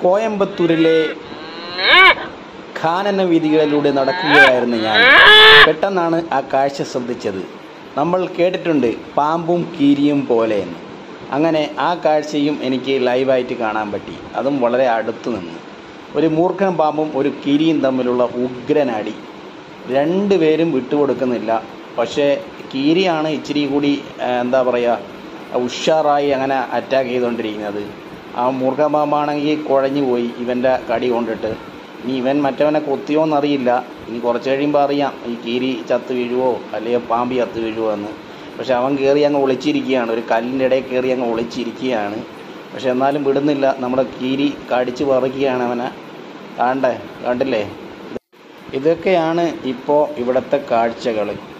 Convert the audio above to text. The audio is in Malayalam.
കോയമ്പത്തൂരിലെ ഖാനന വീതികളിലൂടെ നടക്കുകയായിരുന്നു ഞാൻ പെട്ടെന്നാണ് ആ കാഴ്ച ശ്രദ്ധിച്ചത് നമ്മൾ കേട്ടിട്ടുണ്ട് പാമ്പും കീരിയും പോലെ എന്ന് അങ്ങനെ ആ കാഴ്ചയും എനിക്ക് ലൈവായിട്ട് കാണാൻ പറ്റി അതും വളരെ അടുത്ത് നിന്ന് ഒരു മൂർഖൻ പാമ്പും ഒരു കീരിയും തമ്മിലുള്ള ഉഗ്രനടി രണ്ടുപേരും വിട്ടുകൊടുക്കുന്നില്ല പക്ഷേ കീരിയാണ് ഇച്ചിരി കൂടി ആ, എന്താ പറയുക ഉഷാറായി അങ്ങനെ അറ്റാക്ക് ചെയ്തുകൊണ്ടിരിക്കുന്നത് ആ മൂർഖൻ പാമ്പാണെങ്കിൽ കുഴഞ്ഞു പോയി ഇവൻ്റെ കടി കൊണ്ടിട്ട് ഇനി ഇവൻ മറ്റവനെ കൊത്തിയോന്നറിയില്ല ഇനി കുറച്ച് കഴിയുമ്പോൾ അറിയാം ഈ കീരി ചത്ത് വീഴുവോ അല്ലെങ്കിൽ പാമ്പ് ചത്ത് വീഴുവോ എന്ന് പക്ഷെ അവൻ കയറി അങ്ങ് ഒളിച്ചിരിക്കുകയാണ് ഒരു കല്ലിൻ്റെ ഇടയിൽ കയറി അങ്ങ് ഒളിച്ചിരിക്കുകയാണ് പക്ഷെ എന്നാലും വിടുന്നില്ല നമ്മുടെ കീരി കടിച്ച് പറിക്കുകയാണ് അവനെ കാണണ്ടേ കണ്ടില്ലേ ഇതൊക്കെയാണ് ഇപ്പോൾ ഇവിടുത്തെ കാഴ്ചകൾ